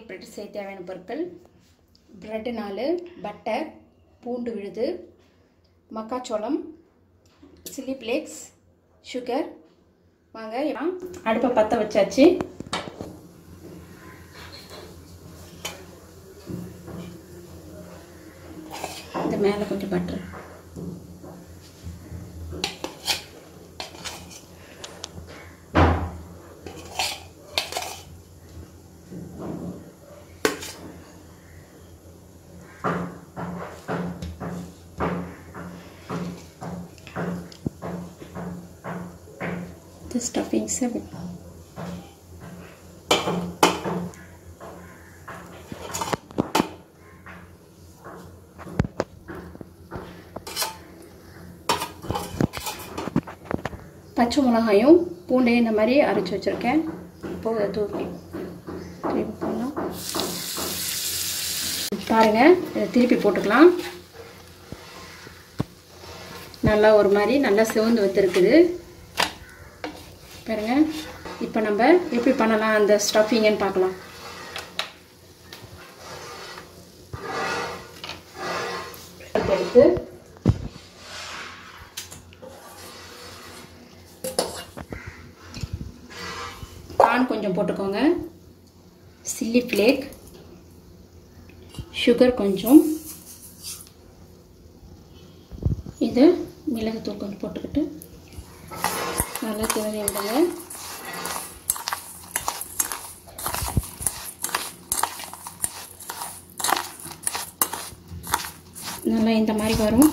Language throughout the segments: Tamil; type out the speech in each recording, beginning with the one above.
பிரெட் செய்ய தேவையான பொருட்கள் ப்ரெட்டு நாலு பட்டர் பூண்டு விழுது மக்காச்சோளம் சில்லி ஃப்ளேக்ஸ் சுகர் வாங்க எல்லாம் அடுப்பை பற்ற வச்சாச்சு இந்த மேலே கொஞ்சம் butter the stuffings a bit. பச்சை மிளகாயும் பூண்டையும் இந்த மாதிரி அரைச்சி வச்சுருக்கேன் இப்போ இதை தூக்கி திருப்பி போடலாம் பாருங்கள் இதை திருப்பி போட்டுக்கலாம் நல்லா ஒரு மாதிரி நல்லா சிவந்து வந்துருக்குது பாருங்க இப்போ நம்ம எப்படி பண்ணலாம் அந்த ஸ்டஃபிங்கன்னு பார்க்கலாம் எடுத்து கார்ன் கொஞ்சம் போட்டுக்கோங்க சில்லி ஃப்ளேக் சுகர் கொஞ்சம் இது மிளகுத்தூள் கொஞ்சம் போட்டுக்கிட்டு நல்லா கிளறி விடுங்க நல்லா இந்த மாதிரி வரும்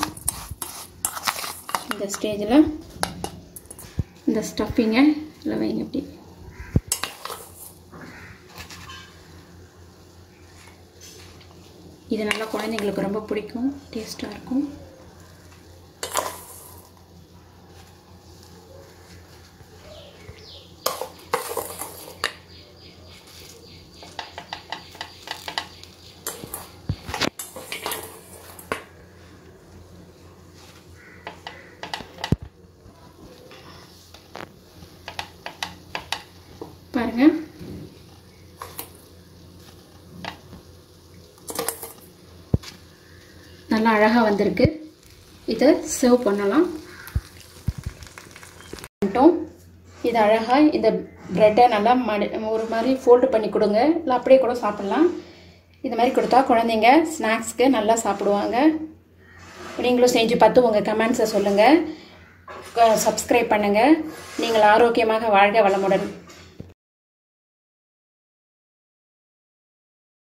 இந்த ஸ்டேஜில் இந்த ஸ்டஃபிங்கை இல்லை வைங்க இப்படி இது நல்லா குழந்தைங்களுக்கு ரொம்ப பிடிக்கும் டேஸ்ட்டாக இருக்கும் பாருங்க நல்லா அழகாக வந்திருக்கு இதை சர்வ் பண்ணலாம் இது அழகாக இந்த ப்ரெட்டை நல்லா மடி ஒரு மாதிரி ஃபோல்டு பண்ணி கொடுங்க இல்லை அப்படியே கூட சாப்பிட்லாம் இந்த மாதிரி கொடுத்தா குழந்தைங்க ஸ்நாக்ஸ்க்கு நல்லா சாப்பிடுவாங்க நீங்களும் செஞ்சு பார்த்து உங்கள் கமெண்ட்ஸை சொல்லுங்கள் சப்ஸ்கிரைப் பண்ணுங்கள் நீங்கள் ஆரோக்கியமாக வாழ்க வளமுடன்